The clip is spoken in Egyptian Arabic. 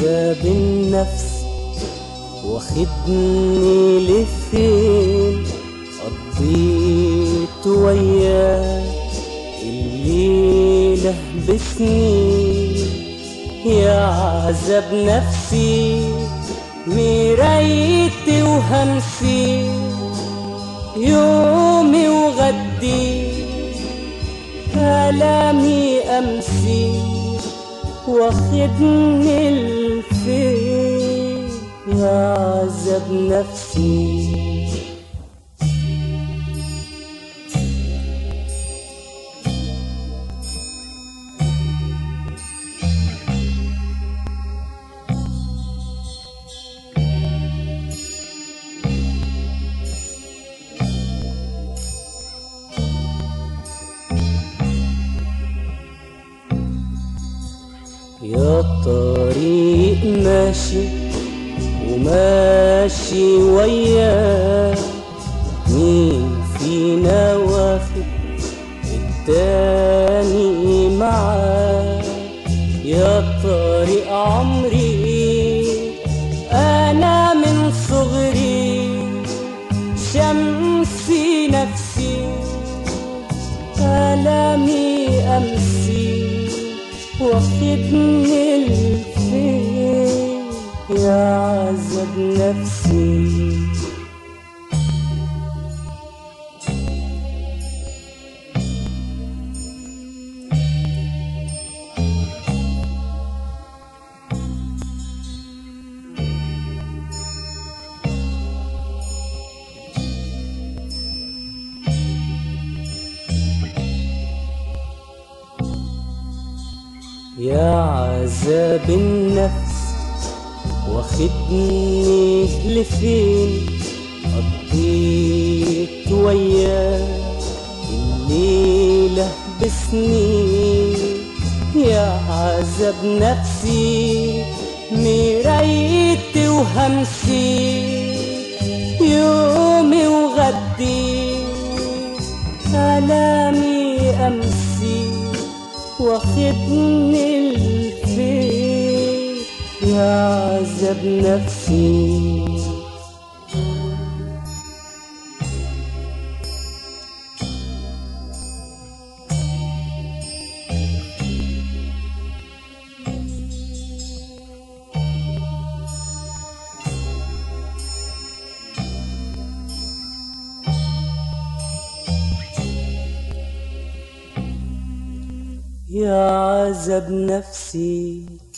عذاب النفس واخدني لفين قضيت وياك الليلة بسنين يا عذاب نفسي مرايتي وهمسي يومي وغدي كلامي أمسي واخدني الفين يا عذاب نفسي يا طريق ماشي وماشي وياه مين فينا واخد التاني معاه يا طريق عمري انا من صغري شمسي نفسي كلامي امسي واخدني الفين يا عذاب نفسي يا عذاب النفس واخدني لفين قضيت وياك الليلة بسنين يا عذاب نفسي مرايتي وهمسي يومي وغدي كلامي أمسي واخدني الفين يا عذاب نفسي يا عذاب نفسي